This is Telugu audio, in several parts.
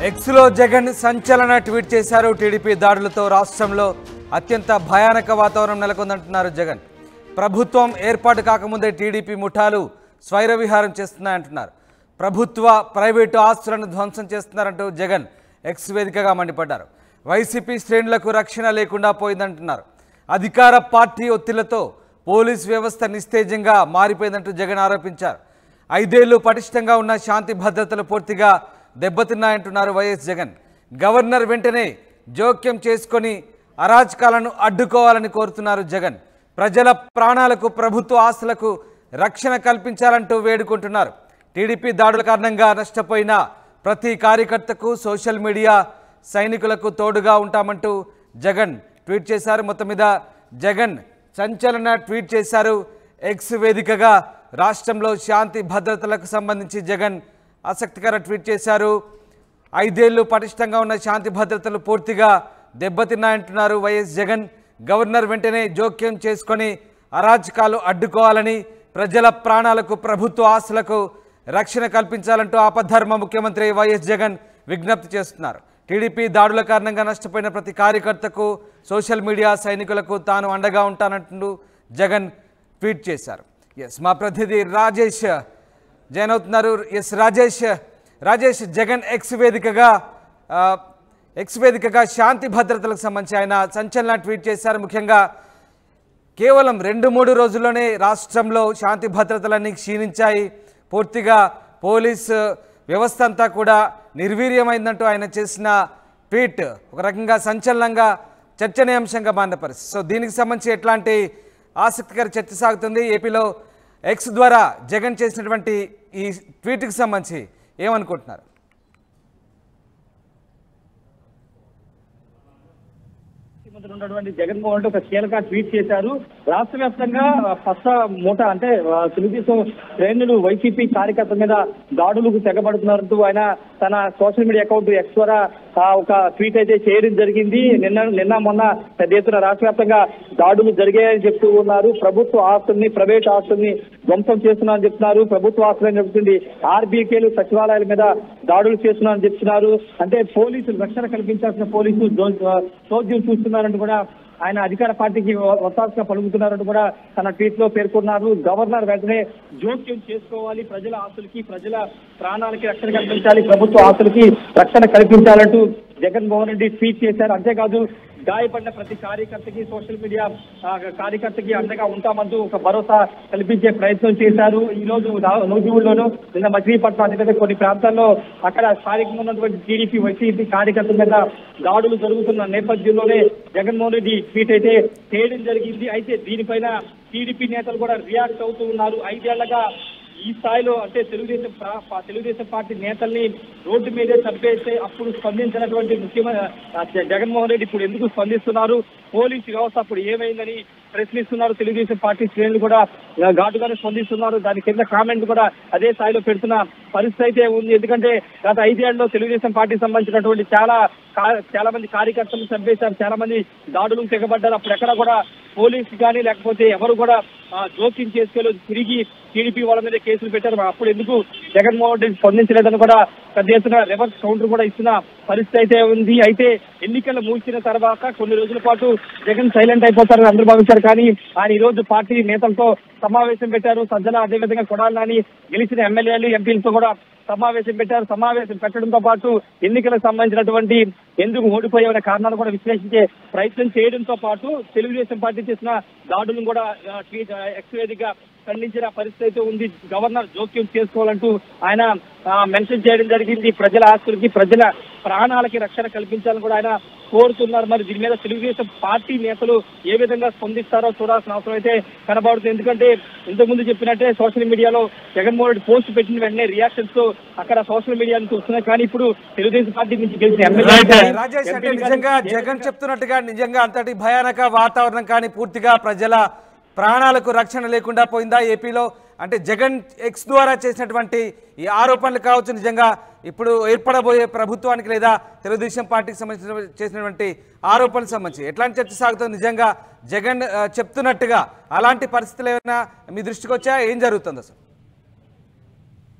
ఎక్స్లో జగన్ సంచలన ట్వీట్ చేశారు టీడీపీ దాడులతో రాష్ట్రంలో అత్యంత భయానక వాతావరణం నెలకొందంటున్నారు జగన్ ప్రభుత్వం ఏర్పాటు కాకముందే టీడీపీ ముఠాలు స్వైర విహారం చేస్తున్నాయంటున్నారు ప్రభుత్వ ప్రైవేటు ఆస్తులను ధ్వంసం చేస్తున్నారంటూ జగన్ ఎక్స్ వేదికగా మండిపడ్డారు వైసీపీ శ్రేణులకు రక్షణ లేకుండా పోయిందంటున్నారు అధికార పార్టీ ఒత్తిళ్లతో పోలీస్ వ్యవస్థ నిస్తేజంగా మారిపోయిందంటూ జగన్ ఆరోపించారు ఐదేళ్లు పటిష్టంగా ఉన్న శాంతి భద్రతలు పూర్తిగా దెబ్బతిన్నాయంటున్నారు వైఎస్ జగన్ గవర్నర్ వెంటనే జోక్యం చేసుకొని అరాచకాలను అడ్డుకోవాలని కోరుతున్నారు జగన్ ప్రజల ప్రాణాలకు ప్రభుత్వ ఆస్తులకు రక్షణ కల్పించాలంటూ వేడుకుంటున్నారు టీడీపీ దాడుల కారణంగా నష్టపోయిన ప్రతి కార్యకర్తకు సోషల్ మీడియా సైనికులకు తోడుగా ఉంటామంటూ జగన్ ట్వీట్ చేశారు మొత్తం మీద జగన్ సంచలన ట్వీట్ చేశారు ఎక్స్ వేదికగా రాష్ట్రంలో శాంతి భద్రతలకు సంబంధించి జగన్ ఆసక్తికర ట్వీట్ చేశారు ఐదేళ్లు పటిష్టంగా ఉన్న శాంతి భద్రతలు పూర్తిగా దెబ్బతిన్నాయంటున్నారు వైఎస్ జగన్ గవర్నర్ వెంటనే జోక్యం చేసుకొని అరాచకాలు అడ్డుకోవాలని ప్రజల ప్రాణాలకు ప్రభుత్వ ఆస్తులకు రక్షణ కల్పించాలంటూ ఆపద్ధర్మ ముఖ్యమంత్రి వైఎస్ జగన్ విజ్ఞప్తి చేస్తున్నారు టీడీపీ దాడుల కారణంగా నష్టపోయిన ప్రతి కార్యకర్తకు సోషల్ మీడియా సైనికులకు తాను అండగా ఉంటానంటూ జగన్ ట్వీట్ చేశారు ఎస్ మా ప్రతినిధి రాజేష్ జాయిన్ అవుతున్నారు ఎస్ రాజేష్ రాజేష్ జగన్ ఎక్స్ వేదికగా ఆ, ఎక్స్ వేదికగా శాంతి భద్రతలకు సంబంధించి ఆయన సంచలన ట్వీట్ చేశారు ముఖ్యంగా కేవలం రెండు మూడు రోజుల్లోనే రాష్ట్రంలో శాంతి భద్రతలన్నీ క్షీణించాయి పూర్తిగా పోలీస్ వ్యవస్థ అంతా కూడా నిర్వీర్యమైందంటూ ఆయన చేసిన ట్వీట్ ఒక రకంగా సంచలనంగా చర్చనీయాంశంగా మారిన పరిస్థితి సో దీనికి సంబంధించి ఎట్లాంటి ఆసక్తికర చర్చ సాగుతుంది ఏపీలో ఎక్స్ ద్వారా జగన్ చేసినటువంటి ఈ ట్వీట్కి సంబంధించి ఏమనుకుంటున్నారు ముఖ్యమంత్రి ఉన్నటువంటి జగన్మోహన్ రెడ్డి ఒక కీలక ట్వీట్ చేశారు రాష్ట్ర వ్యాప్తంగా పచ్చ మూట అంటే ఆ, తెలుగుదేశం శ్రేణులు వైసీపీ కార్యకర్తల మీద దాడులకు తెగబడుతున్నారంటూ ఆయన తన సోషల్ మీడియా అకౌంట్ ఎక్స్ ద్వారా ఆ, ఒక ట్వీట్ అయితే చేయడం జరిగింది నిన్న నిన్న మొన్న పెద్ద ఎత్తున రాష్ట్ర వ్యాప్తంగా దాడులు జరిగాయని చెప్తూ ఉన్నారు ప్రభుత్వ ఆస్తుల్ని ప్రైవేట్ ఆస్తుల్ని ధ్వంసం చేస్తున్నారని చెప్తున్నారు ప్రభుత్వ ఆస్తులని చెప్తుంది ఆర్బీకేలు సచివాలయాల మీద దాడులు చేస్తున్నారని చెప్తున్నారు అంటే పోలీసులు రక్షణ కల్పించాల్సిన పోలీసులు దో- చోద్యం చూస్తున్నారంటూ కూడా ఆయన అధికార పార్టీకి ఒత్తాసుగా పలుకుతున్నారంటూ కూడా తన ట్వీట్ లో పేర్కొన్నారు గవర్నర్ వెంటనే జోక్యం చేసుకోవాలి ప్రజల ఆస్తులకి ప్రజల ప్రాణాలకి రక్షణ కల్పించాలి ప్రభుత్వ ఆస్తులకి రక్షణ కల్పించాలంటూ జగన్మోహన్ రెడ్డి ట్వీట్ చేశారు అంతేకాదు గాయపడిన ప్రతి కార్యకర్తకి సోషల్ మీడియా ఆ, కార్యకర్తకి అండగా ఉంటామంటూ ఒక భరోసా కల్పించే ప్రయత్నం చేశారు ఈ రోజు రా- నూజివీడులోను నిన్న మచిలీపట్నం అదేవిధంగా కొన్ని ప్రాంతాల్లో అక్కడ స్థానికంగా ఉన్నటువంటి టీడీపీ వైసీపీ కార్యకర్తల మీద దాడులు జరుగుతున్న నేపథ్యంలోనే జగన్మోహన్ రెడ్డి ట్వీట్ అయితే చేయడం జరిగింది అయితే దీనిపైన టీడీపీ నేతలు కూడా రియాక్ట్ అవుతూ ఉన్నారు ఐదేళ్లగా ఈ స్థాయిలో అంటే తెలుగుదేశం ప్రా- పా- తెలుగుదేశం పార్టీ నేతల్ని రోడ్డు మీదే చంపేస్తే అప్పుడు స్పందించినటువంటి ముఖ్యమంత్రి జగన్మోహన్ రెడ్డి ఇప్పుడు ఎందుకు స్పందిస్తున్నారు పోలీసు వ్యవస్థ అప్పుడు ఏమైందని ప్రశ్నిస్తున్నారు తెలుగుదేశం పార్టీ శ్రేణులు కూడా ఆ, ఘాటుగానే స్పందిస్తున్నారు దాని కింద కామెంట్ కూడా అదే స్థాయిలో పెడుతున్న పరిస్థితి అయితే ఉంది ఎందుకంటే గత ఐదేళ్లలో తెలుగుదేశం పార్టీకి సంబంధించినటువంటి చాలా కా- చాలా మంది కార్యకర్తలు చంపేశారు చాలా మంది దాడులకు తెగబడ్డారు అప్పుడు ఎక్కడ కూడా పోలీసు కానీ లేకపోతే ఎవరు కూడా ఆ, జోక్యం చేసుకోలేదు తిరిగి టీడీపీ వాళ్ళ మీద కేసులు పెట్టారు మరి అప్పుడు ఎందుకు జగన్మోహన్ రెడ్డి స్పందించలేదని కూడా పెద్ద ఎత్తున రివర్స్ కౌంటర్ కూడా ఇస్తున్న పరిస్థితి అయితే ఉంది అయితే ఎన్నికలు ముగిసిన తర్వాత కొన్ని రోజుల పాటు జగన్ సైలెంట్ అయిపోతారని అందరూ భావించారు కానీ ఆయన ఈ రోజు పార్టీ నేతలతో సమావేశం పెట్టారు సజ్జల అదేవిధంగా కొడాలని గెలిచిన ఎమ్మెల్యేలు ఎంపీలతో కూడా సమావేశం పెట్టారు సమావేశం పెట్టడంతో పాటు ఎన్నికలకు సంబంధించినటువంటి ఎందుకు ఓడిపోయామనే కారణాలు కూడా విశ్లేషించే ప్రయత్నం చేయడంతో పాటు తెలుగుదేశం పార్టీ చేసిన దాడులను కూడా ఆ, ట్వీట్ ఆ, ఎక్స్ వేదికగా ఖండించిన పరిస్థితి అయితే ఉంది గవర్నర్ జోక్యం చేసుకోవాలంటూ ఆయన ఆ, మెన్షన్ చేయడం జరిగింది ప్రజల ఆస్తులకి ప్రజల ప్రాణాలకి రక్షణ కల్పించాలని కూడా ఆయన కోరుతున్నారు మరి దీని మీద తెలుగుదేశం పార్టీ నేతలు ఏ విధంగా స్పందిస్తారో చూడాల్సిన అవసరం అయితే కనబడుతుంది ఎందుకంటే ఇంతకుముందు చెప్పినట్టే సోషల్ మీడియాలో జగన్మోహన్ రెడ్డి పోస్ట్ పెట్టిన వెంటనే రియాక్షన్స్ తో అక్కడ సోషల్ మీడియా నుంచి వస్తున్నాయి కానీ ఇప్పుడు తెలుగుదేశం పార్టీ నుంచి గెలిచిన ఎమ్మెల్యే కానీ, రాజేష్ అంటే ఎంపీలు నిజంగా కానీ జగన్ చెప్తున్నట్టుగా నిజంగా అంతటి భయానక వాతావరణం కానీ పూర్తిగా ప్రజల ప్రాణాలకు రక్షణ లేకుండా పోయిందా ఏపీలో అంటే జగన్ ఎక్స్ ద్వారా చేసినటువంటి ఈ ఆరోపణలు కావచ్చు నిజంగా ఇప్పుడు ఏర్పడబోయే ప్రభుత్వానికి లేదా తెలుగుదేశం పార్టీకి సంబంధించిన చేసినటువంటి ఆరోపణలకు సంబంధించి ఎట్లాంటి చర్చ సాగుతుంది నిజంగా జగన్ ఆ, చెప్తున్నట్టుగా అలాంటి పరిస్థితులు ఏమైనా మీ దృష్టికి వచ్చా ఏం జరుగుతుంది అసలు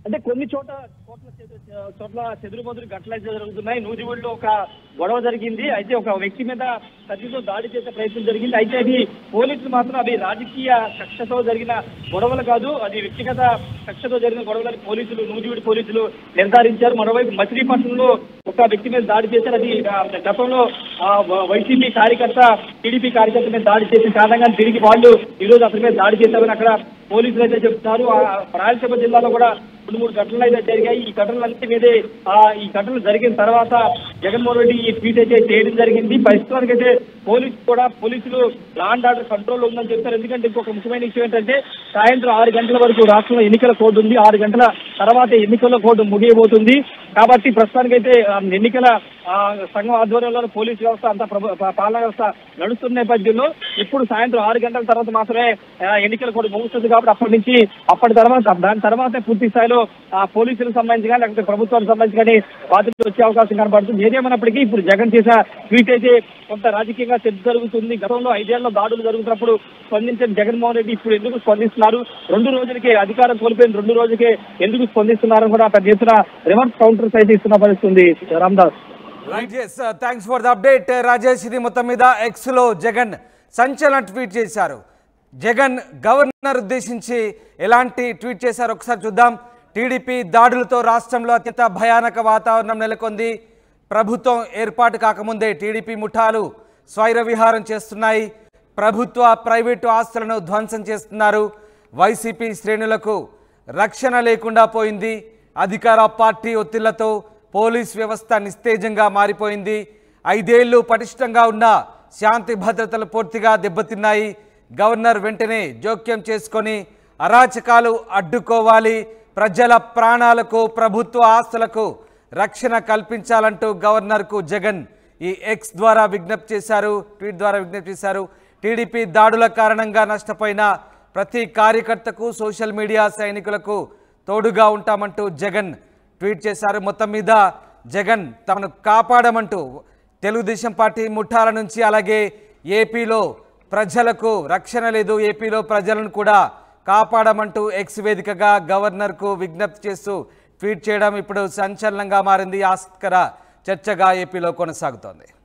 అంటే కొన్ని చోట చోట్ల చెదు- చోట్ల చెదురు బదురు ఘటనలు జరుగుతున్నాయి నూజివీడులో ఒక గొడవ జరిగింది అయితే ఒక వ్యక్తి మీద కత్తితో దాడి చేసే ప్రయత్నం జరిగింది అయితే అది పోలీసులు మాత్రం అది రాజకీయ కక్షతో జరిగిన గొడవలు కాదు అది వ్యక్తిగత కక్షతో జరిగిన గొడవలని పోలీసులు నూజివీడు పోలీసులు నిర్ధారించారు మరోవైపు మచిలీపట్నంలో ఒక వ్యక్తి మీద దాడి చేశారు అది ఆ, గతంలో ఆ, వ- వైసీపీ కార్యకర్త టీడీపీ కార్యకర్త మీద దాడి చేసిన కారణంగా తిరిగి వాళ్ళు ఈ రోజు అతని మీద దాడి చేశామని అక్కడ పోలీసులు అయితే చెప్తున్నారు ఆ, రాయలసీమ జిల్లాలో కూడా రెండు మూడు ఘటనలు అయితే జరిగాయి ఈ ఘటనలన్నిటి మీదే ఆ, ఈ ఘటనలు జరిగిన తర్వాత జగన్మోహన్ రెడ్డి ఈ ట్వీట్ అయితే చేయడం జరిగింది ప్రస్తుతానికి అయితే పోలీసు కూడా పోలీసులు లా అండ్ ఆర్డర్ కంట్రోల్ ఉందని చెప్తారు ఎందుకంటే ఇంకొక ముఖ్యమైన విషయం ఏంటంటే సాయంత్రం ఆరు గంటల వరకు రాష్ట్రంలో ఎన్నికల కోడ్ ఉంది ఆరు గంటల తర్వాత ఎన్నికల కోడ్ ముగియబోతుంది కాబట్టి ప్రస్తుతానికైతే ఆ, ఎన్నికల ఆ, సంఘం ఆధ్వర్యంలో పోలీసు వ్యవస్థ అంతా ప్రభు పా- పాలనా వ్యవస్థ నడుస్తున్న నేపథ్యంలో ఇప్పుడు సాయంత్రం ఆరు గంటల తర్వాత మాత్రమే ఆ, ఎన్నికల కోడ్ ముగుస్తుంది కాబట్టి అప్పటి నుంచి అప్పటి తర్వాత దాని తర్వాతే పూర్తి స్థాయిలో ఆ పోలీసులకు సంబంధించి కానీ లేకపోతే ప్రభుత్వానికి సంబంధించి కానీ బాధ్యతలు వచ్చే అవకాశం కనబడుతుంది ఏదేమైనప్పటికీ ఇప్పుడు జగన్ చేసిన ట్వీట్ అయితే కొంత రాజకీయంగా చర్చ జరుగుతుంది గతంలో ఐదేళ్ల దాడులు జరుగుతున్నప్పుడు స్పందించిన జగన్మోహన్ రెడ్డి ఇప్పుడు ఎందుకు స్పందిస్తున్నారు రెండు రోజులకే అధికారం కోల్పోయిన రెండు రోజులకే ఎందుకు స్పందిస్తున్నారని కూడా పెద్ద ఎత్తున రివర్స్ కౌంటర్స్ అయితే ఇస్తున్న పరిస్థితి ఉంది Ramdas right yes thanks for the update Rajesh ఇది మొత్తం మీద ఎక్స్లో జగన్ సంచలన ట్వీట్ చేశారు జగన్ గవర్నర్ ఉద్దేశించి ఎలాంటి ట్వీట్ చేశారు ఒకసారి చూద్దాం టీడీపీ దాడులతో రాష్ట్రంలో అత్యంత భయానక వాతావరణం నెలకొంది ప్రభుత్వం ఏర్పాటు కాకముందే టీడీపీ ముఠాలు స్వైర విహారం చేస్తున్నాయి ప్రభుత్వ ప్రైవేటు ఆస్తులను ధ్వంసం చేస్తున్నారు వైసీపీ శ్రేణులకు రక్షణ లేకుండా పోయింది అధికార పార్టీ ఒత్తిళ్లతో పోలీస్ వ్యవస్థ నిస్తేజంగా మారిపోయింది ఐదేళ్లు పటిష్టంగా ఉన్న శాంతి భద్రతలు పూర్తిగా దెబ్బతిన్నాయి గవర్నర్ వెంటనే జోక్యం చేసుకొని అరాచకాలు అడ్డుకోవాలి ప్రజల ప్రాణాలకు ప్రభుత్వ ఆస్తులకు రక్షణ కల్పించాలంటూ గవర్నర్కు జగన్ ఈ ఎక్స్ ద్వారా విజ్ఞప్తి చేశారు ట్వీట్ ద్వారా విజ్ఞప్తి చేశారు టీడీపీ దాడుల కారణంగా నష్టపోయిన ప్రతి కార్యకర్తకు సోషల్ మీడియా సైనికులకు తోడుగా ఉంటామంటూ జగన్ ట్వీట్ చేశారు మొత్తం మీద జగన్ తమను కాపాడమంటూ తెలుగుదేశం పార్టీ ముఠాల నుంచి అలాగే ఏపీలో ప్రజలకు రక్షణ లేదు ఏపీలో ప్రజలను కూడా కాపాడమంటూ ఎక్స్ వేదికగా గవర్నర్కు విజ్ఞప్తి చేస్తూ ట్వీట్ చేయడం ఇప్పుడు సంచలనంగా మారింది ఆసక్తికర చర్చగా ఏపీలో కొనసాగుతోంది